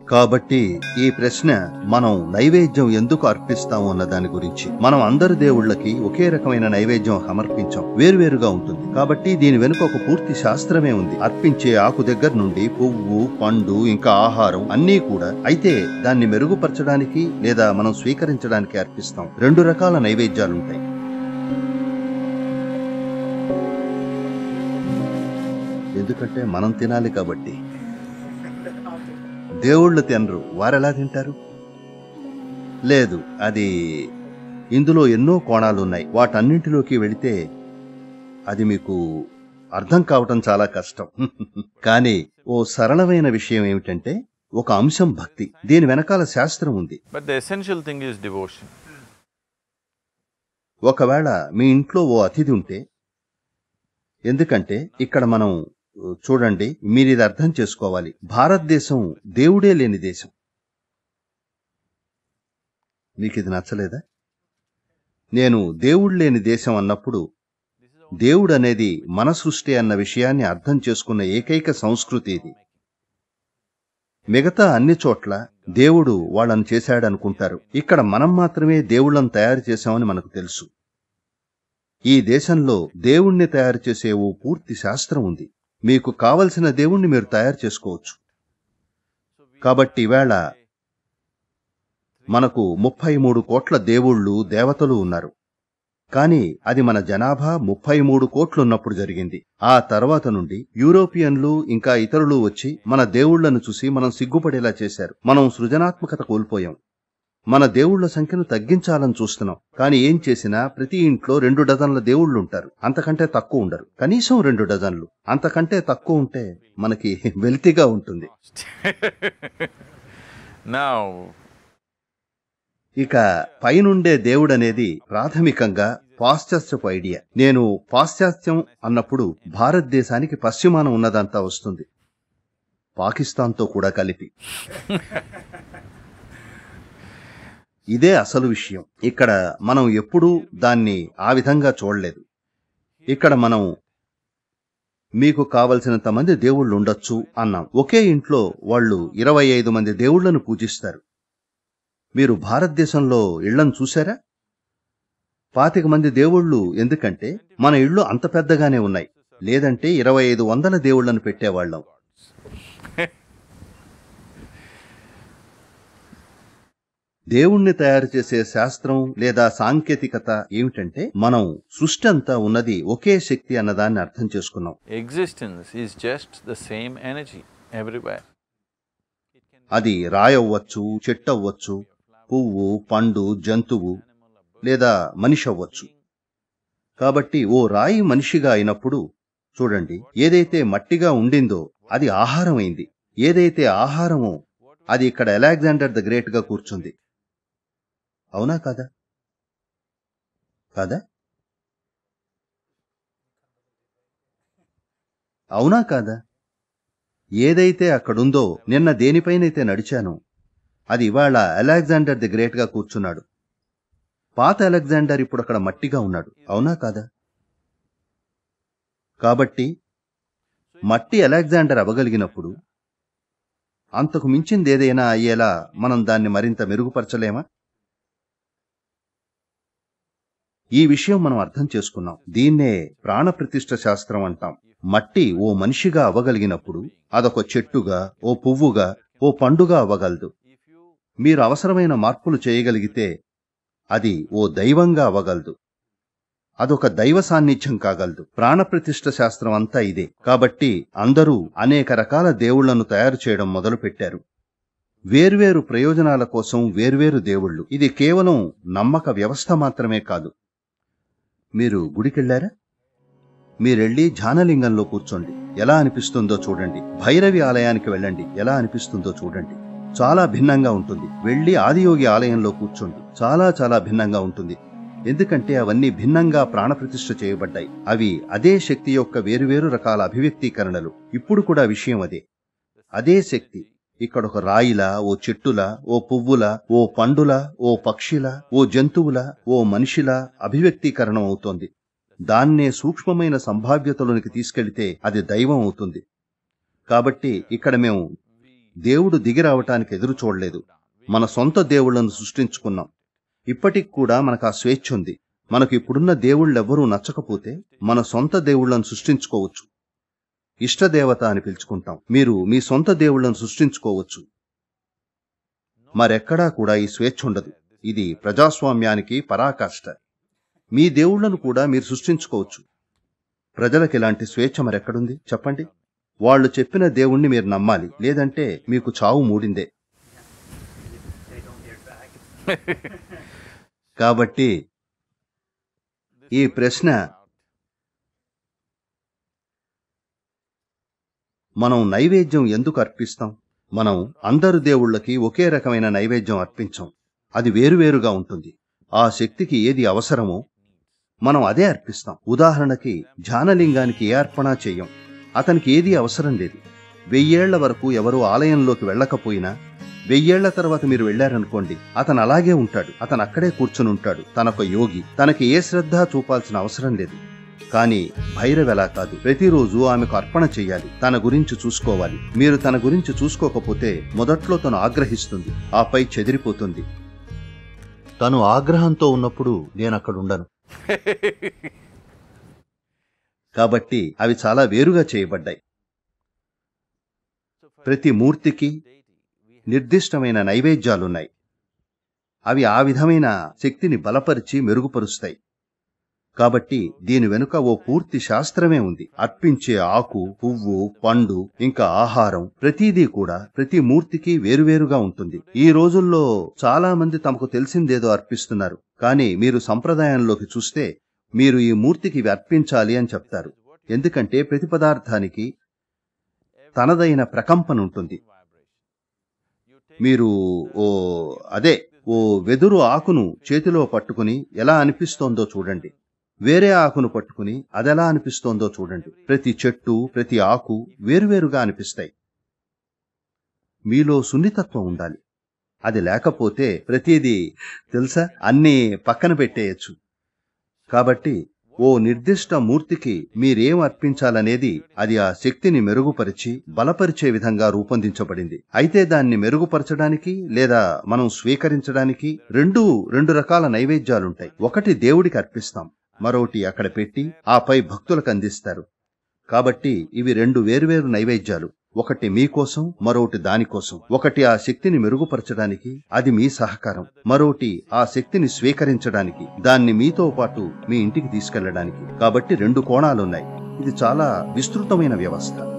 కాబట్టి ఈ ప్రశ్న మనం నైవేద్యం ఎందుకు అర్పిస్తాం అన్న దాని గురించి మనం అందరి దేవుళ్ళకి ఒకే రకమైన నైవేద్యం సమర్పించాం వేరువేరుగా ఉంటుంది కాబట్టి దీని వెనుక ఒక పూర్తి శాస్త్రమే ఉంది అర్పించే ఆకు దగ్గర నుండి పువ్వు పండు ఇంకా ఆహారం అన్నీ కూడా అయితే దాన్ని మెరుగుపరచడానికి లేదా మనం స్వీకరించడానికి అర్పిస్తాం రెండు రకాల నైవేద్యాలుంటాయి ఎందుకంటే మనం తినాలి కాబట్టి దేవుళ్ళు తినరు వారెలా తింటారు లేదు అది ఇందులో ఎన్నో కోణాలున్నాయి వాటన్నింటిలోకి వెళితే అది మీకు అర్థం కావటం చాలా కష్టం కానీ ఓ సరళమైన విషయం ఏమిటంటే ఒక అంశం భక్తి దీని వెనకాల శాస్త్రం ఉంది But the essential thing is devotion. ఒకవేళ మీ ఇంట్లో ఓ అతిథి ఉంటే ఎందుకంటే ఇక్కడ మనం ఉ, చూడండి మీరు ఇది అర్థం చేసుకోవాలి భారతదేశం దేవుడే లేని దేశం మీకు ఇది నచ్చలేదా నేను దేవుడు లేని దేశం అన్నప్పుడు దేవుడు అనేది మన సృష్టి అన్న విషయాన్ని అర్థం చేసుకున్న ఏకైక సంస్కృతి ఇది మిగతా అన్ని చోట్ల దేవుడు వాళ్ళని చేశాడనుకుంటారు ఇక్కడ మనం మాత్రమే దేవుళ్ళను తయారు చేశామని మనకు తెలుసు ఈ దేశంలో దేవుణ్ణి తయారు చేసే ఓ పూర్తి శాస్త్రం ఉంది మీకు కావలసిన దేవుణ్ణి మీరు తయారు చేసుకోవచ్చు కాబట్టి ఈవేళ మనకు ముప్పై మూడు కోట్ల దేవుళ్ళు దేవతలు ఉన్నారు కానీ అది మన జనాభా ముప్పై మూడు కోట్లున్నప్పుడు జరిగింది ఆ తర్వాత నుండి యూరోపియన్లు ఇంకా ఇతరులు వచ్చి మన దేవుళ్లను చూసి మనం సిగ్గుపడేలా చేశారు మనం సృజనాత్మకత కోల్పోయాం మన దేవుళ్ల సంఖ్యను తగ్గించాలని చూస్తున్నాం కానీ ఏం చేసినా ప్రతి ఇంట్లో రెండు డజన్ల దేవుళ్ళు ఉంటారు అంతకంటే తక్కువ ఉండరు కనీసం రెండు డజన్లు అంతకంటే తక్కువ ఉంటే మనకి వెల్తిగా ఉంటుంది now, ఇక పైనుండే దేవుడనేది ప్రాథమికంగా పాశ్చాత్యపు ఐడియా నేను పాశ్చాత్యం అన్నప్పుడు భారతదేశానికి పశ్చిమాన ఉన్నదంతా వస్తుంది పాకిస్తాన్తో కూడా కలిపి ఇదే అసలు విషయం ఇక్కడ మనం ఎప్పుడూ దాన్ని ఆ విధంగా చూడలేదు ఇక్కడ మనం మీకు కావలసినంత మంది దేవుళ్ళు ఉండొచ్చు అన్నాం ఒకే ఇంట్లో వాళ్ళు ఇరవై ఐదు మంది దేవుళ్లను పూజిస్తారు మీరు భారతదేశంలో ఇళ్లను చూశారా పాతిక మంది దేవుళ్ళు ఎందుకంటే మన ఇళ్ళు అంత పెద్దగానే ఉన్నాయి లేదంటే ఇరవై ఐదు వందల దేవుళ్లను పెట్టేవాళ్ళం దేవుణ్ణి తయారు చేసే శాస్త్రం లేదా సాంకేతికత ఏమిటంటే మనం సృష్టి అంతా ఉన్నది ఒకే శక్తి అన్నదాన్ని అర్థం చేసుకున్నాం existence is just the same energy everywhere. అది రాయవ్వచ్చు చెట్టు అవ్వచ్చు పువ్వు పండు జంతువు లేదా మనిషి అవ్వచ్చు కాబట్టి ఓ రాయి మనిషిగా అయినప్పుడు చూడండి ఏదైతే మట్టిగా ఉండిందో అది ఆహారం అయింది ఏదైతే ఆహారమో అది ఇక్కడ అలెగ్జాండర్ ద గ్రేట్ గా కూర్చుంది అవునా కాదా కాదా అవునా కాదా ఏదైతే అక్కడుందో నిన్న దేనిపైనైతే నడిచానో అది ఇవాళ అలెగ్జాండర్ ది గ్రేట్ గా కూర్చున్నాడు పాత అలెగ్జాండర్ ఇప్పుడు అక్కడ మట్టిగా ఉన్నాడు అవునా కాదా కాబట్టి మట్టి అలెగ్జాండర్ అవ్వగలిగినప్పుడు అంతకు మించింది ఏదైనా అయ్యేలా మనం దాన్ని మరింత మెరుగుపరచలేమా ఈ విషయం మనం అర్థం చేసుకున్నాం దీన్నే ప్రాణప్రతిష్ఠ శాస్త్రం అంటాం మట్టి ఓ మనిషిగా అవ్వగలిగినప్పుడు అదొక చెట్టుగా ఓ పువ్వుగా ఓ పండుగా అవ్వగలదు మీరు అవసరమైన మార్పులు చేయగలిగితే అది ఓ దైవంగా అవ్వగలదు అదొక దైవ సాన్నిధ్యం కాగలదు ప్రాణప్రతిష్ఠ శాస్త్రం అంతా ఇదే కాబట్టి అందరూ అనేక రకాల దేవుళ్లను తయారు చేయడం మొదలుపెట్టారు వేర్వేరు ప్రయోజనాల కోసం వేర్వేరు దేవుళ్ళు ఇది కేవలం నమ్మక వ్యవస్థ మాత్రమే కాదు మీరు గుడికెళ్లారా మీరెళ్ళి ధ్యానలింగంలో కూర్చోండి ఎలా అనిపిస్తుందో చూడండి భైరవి ఆలయానికి వెళ్ళండి ఎలా అనిపిస్తుందో చూడండి చాలా భిన్నంగా ఉంటుంది వెళ్ళి ఆదియోగి ఆలయంలో కూర్చోండి చాలా చాలా భిన్నంగా ఉంటుంది ఎందుకంటే అవన్నీ భిన్నంగా ప్రాణప్రతిష్ఠ చేయబడ్డాయి అవి అదే శక్తి యొక్క వేరువేరు రకాల అభివ్యక్తీకరణలు ఇప్పుడు కూడా విషయం అదే అదే శక్తి ఇక్కడ ఒక రాయిలా ఓ చెట్టులా ఓ పువ్వులా ఓ పండులా ఓ పక్షిలా ఓ జంతువులా ఓ మనిషిలా అభివ్యక్తీకరణం అవుతోంది దాన్నే సూక్ష్మమైన సంభావ్యతలోనికి తీసుకెళ్తే అది దైవం అవుతుంది కాబట్టి ఇక్కడ మేము దేవుడు దిగి రావటానికి ఎదురు చూడలేదు మన సొంత దేవుళ్లను సృష్టించుకున్నాం ఇప్పటికి కూడా మనకు ఆ స్వేచ్ఛ ఉంది మనకు ఇప్పుడున్న దేవుళ్ళెవ్వరూ నచ్చకపోతే మన సొంత దేవుళ్లను సృష్టించుకోవచ్చు ఇష్టదేవత అని పిలుచుకుంటాం మీరు మీ సొంత దేవుళ్లను సృష్టించుకోవచ్చు మరెక్కడా కూడా ఈ స్వేచ్ఛ ఉండదు ఇది ప్రజాస్వామ్యానికి పరాకాష్ట మీ దేవుళ్లను కూడా మీరు సృష్టించుకోవచ్చు ప్రజలకు ఇలాంటి స్వేచ్ఛ మరెక్కడుంది చెప్పండి వాళ్ళు చెప్పిన దేవుణ్ణి మీరు నమ్మాలి లేదంటే మీకు చావు మూడిందే కాబట్టి ఈ ప్రశ్న మనం నైవేద్యం ఎందుకు అర్పిస్తాం మనం అందరు దేవుళ్ళకి ఒకే రకమైన నైవేద్యం అర్పించం అది వేరువేరుగా ఉంటుంది ఆ శక్తికి ఏది అవసరమో మనం అదే అర్పిస్తాం ఉదాహరణకి ధ్యానలింగానికి ఏ అర్పణ చెయ్యం అతనికి ఏదీ అవసరం లేదు వెయ్యేళ్ల వరకు ఎవరూ ఆలయంలోకి వెళ్ళకపోయినా వెయ్యేళ్ల తర్వాత మీరు వెళ్లారనుకోండి అతను అలాగే ఉంటాడు అతను అక్కడే కూర్చుని ఉంటాడు తనొక యోగి తనకి ఏ శ్రద్ధ చూపాల్సిన అవసరం లేదు కానీ భైరవ్ ఎలా కాదు ప్రతిరోజు ఆమెకు అర్పణ చెయ్యాలి తన గురించి చూసుకోవాలి మీరు తన గురించి చూసుకోకపోతే మొదట్లో తను ఆగ్రహిస్తుంది ఆపై చెదిరిపోతుంది తను ఆగ్రహంతో ఉన్నప్పుడు నేను అక్కడ ఉండను కాబట్టి అవి చాలా వేరుగా చేయబడ్డాయి ప్రతి మూర్తికి నిర్దిష్టమైన నైవేద్యాలున్నాయి అవి ఆ విధమైన శక్తిని బలపరిచి మెరుగుపరుస్తాయి కాబట్టి దీని వెనుక ఓ పూర్తి శాస్త్రమే ఉంది అర్పించే ఆకు పువ్వు పండు ఇంకా ఆహారం ప్రతిదీ కూడా ప్రతి మూర్తికి వేరువేరుగా ఉంటుంది ఈ రోజుల్లో చాలా మంది తమకు తెలిసిందేదో అర్పిస్తున్నారు కానీ మీరు సంప్రదాయంలోకి చూస్తే మీరు ఈ మూర్తికి ఇవి అర్పించాలి అని చెప్తారు ఎందుకంటే ప్రతి పదార్థానికి తనదైన ప్రకంపన ఉంటుంది మీరు ఓ అదే ఓ వెదురు ఆకును చేతిలో పట్టుకుని ఎలా అనిపిస్తోందో చూడండి వేరే ఆకును పట్టుకుని అదెలా అనిపిస్తోందో చూడండి ప్రతి చెట్టు ప్రతి ఆకు వేరువేరుగా అనిపిస్తాయి మీలో సున్నితత్వం ఉండాలి అది లేకపోతే ప్రతిదీ తెలుసా అన్నీ పక్కన పెట్టేయచ్చు కాబట్టి ఓ నిర్దిష్ట మూర్తికి మీరేం అర్పించాలనేది అది ఆ శక్తిని మెరుగుపరిచి బలపరిచే విధంగా రూపొందించబడింది అయితే దాన్ని మెరుగుపరచడానికి లేదా మనం స్వీకరించడానికి రెండు రెండు రకాల నైవేద్యాలుంటాయి ఒకటి దేవుడికి అర్పిస్తాం మరొకటి అక్కడ పెట్టి ఆపై భక్తులకు అందిస్తారు కాబట్టి ఇవి రెండు వేర్వేరు నైవేద్యాలు ఒకటి మీకోసం మరొకటి దానికోసం ఒకటి ఆ శక్తిని మెరుగుపరచడానికి అది మీ సహకారం మరొకటి ఆ శక్తిని స్వీకరించడానికి దాన్ని మీతో పాటు మీ ఇంటికి తీసుకెళ్లడానికి కాబట్టి రెండు కోణాలున్నాయి ఇది చాలా విస్తృతమైన వ్యవస్థ